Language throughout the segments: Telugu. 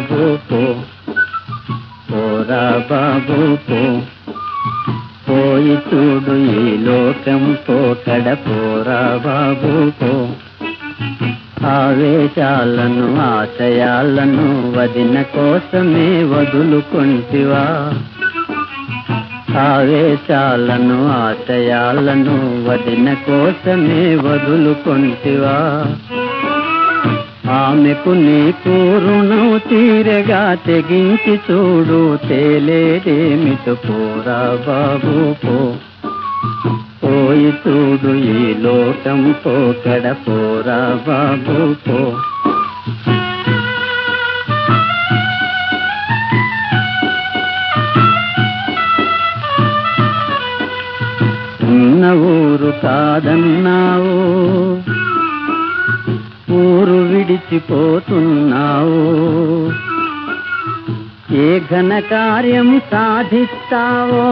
బాబు పో పోరా బాబు పో పోయి చూడు ఈ లోకం పోకడ పోరా బాబు పో ఆవేశాలను ఆశయాలను వదిన కోసమే వదులుకొంటివా ఆవేశాలను ఆశయాలను వదిన కోసమే వదులుకొంటివా ఆమెకు నీకు రుణం తీరగా తెగించి చూడు తేలేదేమిటి పోరా బాబు పో పోయి చూడు ఈ లోకం పోకడ పోరా బాబు పో ఉన్న ఊరు కాదన్నావు ఊరు విడిచిపోతున్నావు ఏ ఘన కార్యం సాధిస్తావో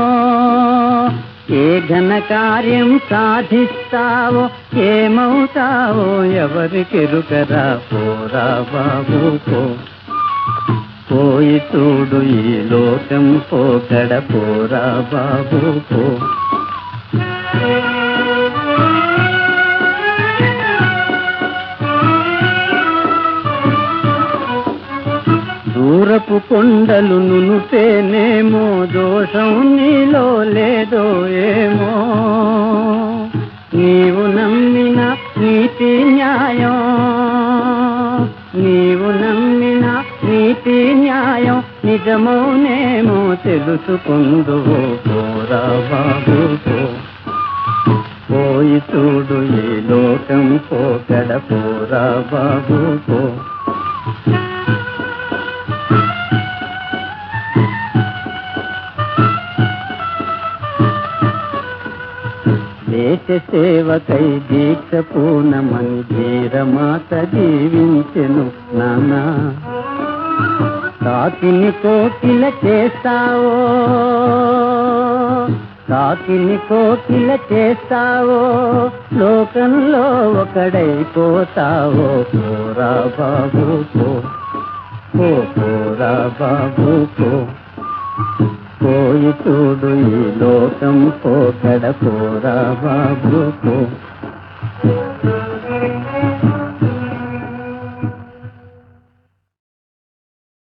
ఏ ఘన కార్యం సాధిస్తావో ఏమవుతావో ఎవరికెరుకరా పోరా బాబు పో పోయి చూడు ఈ లోకం పోకడ పోరా బాబు పో దూరపు కొండలు నునుపేనేమో దోషం నీలో లేదో ఏమో నీవు నమ్మిన నీతి న్యాయం నీవు నమ్మిన నీతి న్యాయం నిజమౌనేమో తెలుసుకుందు పోరా బాబు పో పోయి చూడు ఈ లోకం పోకడ పోరా బాబు పో దేశ సేవకై దీక్ష పూనమని ధీరమాత జీవించెను నానా కాకిని కోకిల చేస్తావో కాకిని కోకిల చేస్తావో లోకంలో ఒకడైపోతావో పోరా బాబు పో పో పోరా బాబు పో పోయి చూడు ఈ లోకం పోకడ పోరా బాబు పో